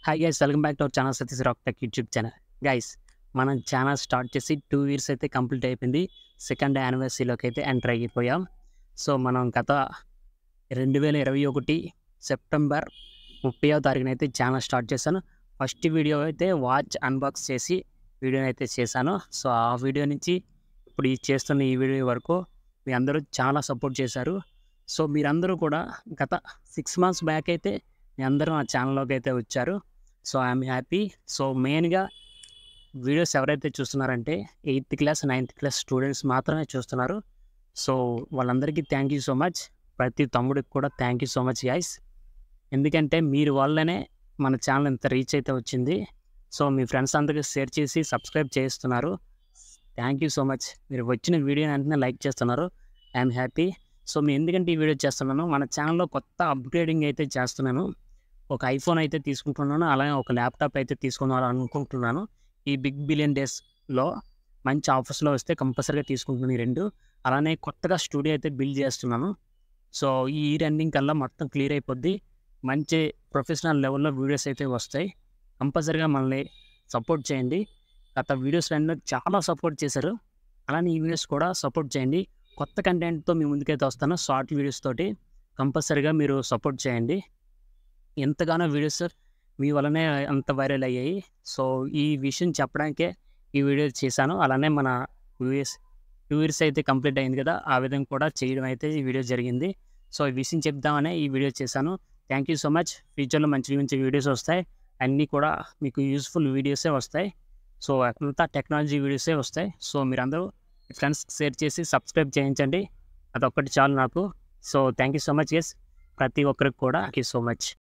hi guys welcome back to our channel Satish rock tech YouTube channel guys మనం channel start చేసి two years అయితే complete అయిపోయింది second యానివర్సరీలోకి అయితే ఎంటర్ అయిపోయాం సో మనం గత రెండు వేల ఇరవై ఒకటి సెప్టెంబర్ ముప్పైవ తారీఖున అయితే ఛానల్ స్టార్ట్ చేశాను ఫస్ట్ వీడియో అయితే వాచ్ అన్బాక్స్ చేసి వీడియోని అయితే చేశాను సో ఆ వీడియో నుంచి ఇప్పుడు ఈ చేస్తున్న ఈ వీడియో వరకు మీ అందరూ చాలా సపోర్ట్ చేశారు సో మీరందరూ కూడా గత సిక్స్ మంత్స్ బ్యాక్ అయితే మీ అందరూ ఆ ఛానల్లోకి అయితే వచ్చారు సో ఐఎమ్ హ్యాపీ సో మెయిన్గా వీడియోస్ ఎవరైతే చూస్తున్నారంటే eighth class ninth class students మాత్రమే చూస్తున్నారు సో వాళ్ళందరికీ థ్యాంక్ యూ సో మచ్ ప్రతి తమ్ముడికి కూడా thank you so much guys ఎందుకంటే మీరు వల్లనే మన ఛానల్ ఇంత రీచ్ అయితే వచ్చింది సో మీ ఫ్రెండ్స్ అందరికీ షేర్ చేసి సబ్స్క్రైబ్ చేస్తున్నారు థ్యాంక్ యూ సో మచ్ మీరు వచ్చిన వీడియో వెంటనే లైక్ చేస్తున్నారు ఐఎమ్ హ్యాపీ సో మీ ఎందుకంటే ఈ వీడియో చేస్తున్నాను మన ఛానల్లో కొత్త అప్గ్రేడింగ్ అయితే చేస్తున్నాను ఒక ఐఫోన్ అయితే తీసుకుంటున్నాను అలాగే ఒక ల్యాప్టాప్ అయితే తీసుకుందాం అనుకుంటున్నాను ఈ బిగ్ బిలియన్ డేస్లో మంచి ఆఫర్స్లో వస్తే కంపల్సరీగా తీసుకుంటున్నాను ఈ రెండు అలానే కొత్తగా స్టూడియో అయితే బిల్డ్ చేస్తున్నాను సో ఈ ఇయర్ ఎండింగ్ కల్లా మొత్తం క్లియర్ అయిపోద్ది మంచి ప్రొఫెషనల్ లెవెల్లో వీడియోస్ అయితే వస్తాయి కంపల్సరీగా మనల్ని సపోర్ట్ చేయండి గత వీడియోస్ రెండు చాలా సపోర్ట్ చేశారు అలానే ఈ వీడియోస్ కూడా సపోర్ట్ చేయండి కొత్త కంటెంట్తో మీ ముందుకైతే వస్తాను షార్ట్ వీడియోస్ తోటి కంపల్సరీగా మీరు సపోర్ట్ చేయండి ఎంతగానో వీడియోస్ మీ వల్లనే అంత వైరల్ అయ్యాయి సో ఈ విషయం చెప్పడానికే ఈ వీడియో చేశాను అలానే మన యూఎస్ టూ ఇయర్స్ అయితే కంప్లీట్ అయింది కదా ఆ విధంగా కూడా చేయడం అయితే ఈ వీడియో జరిగింది సో ఈ విషయం చెప్దామనే ఈ వీడియో చేశాను థ్యాంక్ యూ సో మచ్ ఫ్యూచర్లో మంచి మంచి వీడియోస్ వస్తాయి అన్నీ కూడా మీకు యూస్ఫుల్ వీడియోసే వస్తాయి సో అంతా టెక్నాలజీ వీడియోసే వస్తాయి సో మీరందరూ ఫ్రెండ్స్ షేర్ చేసి సబ్స్క్రైబ్ చేయించండి అదొక్కటి చాలు నాకు so thank you so much ఎస్ ప్రతి ఒక్కరికి కూడా థ్యాంక్ యూ సో మచ్